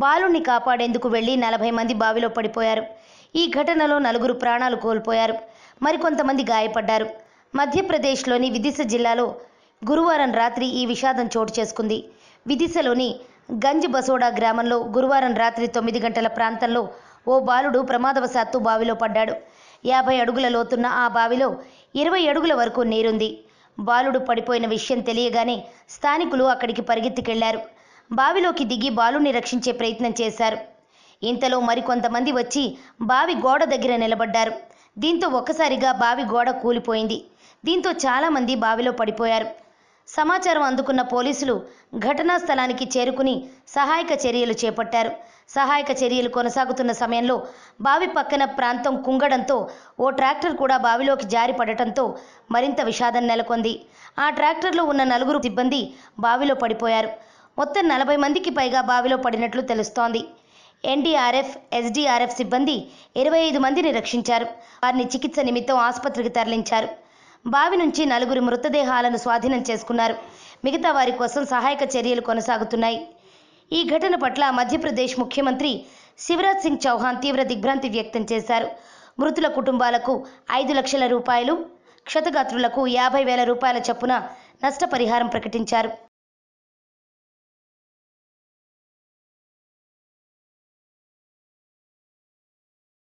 బాలుణ్ణి కాపాడేందుకు వెళ్లి నలభై మంది బావిలో పడిపోయారు ఈ ఘటనలో నలుగురు ప్రాణాలు కోల్పోయారు మరికొంతమంది గాయపడ్డారు మధ్యప్రదేశ్లోని విదిశ జిల్లాలో గురువారం రాత్రి ఈ విషాదం చోటు చేసుకుంది విదిశలోని గంజ్ బసోడా గ్రామంలో గురువారం రాత్రి తొమ్మిది గంటల ప్రాంతంలో ఓ బాలుడు ప్రమాదవశాత్తు బావిలో పడ్డాడు యాభై అడుగుల లోతున్న ఆ బావిలో ఇరవై అడుగుల వరకు నీరుంది బాలుడు పడిపోయిన విషయం తెలియగానే స్థానికులు అక్కడికి పరిగెత్తికెళ్లారు బావిలోకి దిగి బాలుని రక్షించే ప్రయత్నం చేశారు ఇంతలో మరికొంతమంది వచ్చి బావి గోడ దగ్గర నిలబడ్డారు దీంతో ఒక్కసారిగా బావి గోడ కూలిపోయింది దీంతో చాలామంది బావిలో పడిపోయారు సమాచారం అందుకున్న పోలీసులు ఘటనా స్థలానికి చేరుకుని సహాయక చర్యలు చేపట్టారు సహాయక చర్యలు కొనసాగుతున్న సమయంలో బావి పక్కన ప్రాంతం కుంగడంతో ఓ ట్రాక్టర్ కూడా బావిలోకి జారి పడటంతో మరింత విషాదం నెలకొంది ఆ ట్రాక్టర్లో ఉన్న నలుగురు సిబ్బంది బావిలో పడిపోయారు మొత్తం నలభై మందికి పైగా బావిలో పడినట్లు తెలుస్తోంది ఎన్డీఆర్ఎఫ్ ఎస్డీఆర్ఎఫ్ సిబ్బంది ఇరవై ఐదు మందిని రక్షించారు వారిని చికిత్స నిమిత్తం ఆసుపత్రికి తరలించారు బావి నుంచి నలుగురి మృతదేహాలను స్వాధీనం చేసుకున్నారు మిగతా వారి కోసం సహాయక చర్యలు కొనసాగుతున్నాయి ఈ ఘటన పట్ల మధ్యప్రదేశ్ ముఖ్యమంత్రి శివరాజ్ సింగ్ చౌహాన్ తీవ్ర దిగ్భ్రాంతి వ్యక్తం చేశారు మృతుల కుటుంబాలకు ఐదు లక్షల రూపాయలు క్షతగాత్రులకు యాభై వేల రూపాయల చొప్పున నష్టపరిహారం ప్రకటించారు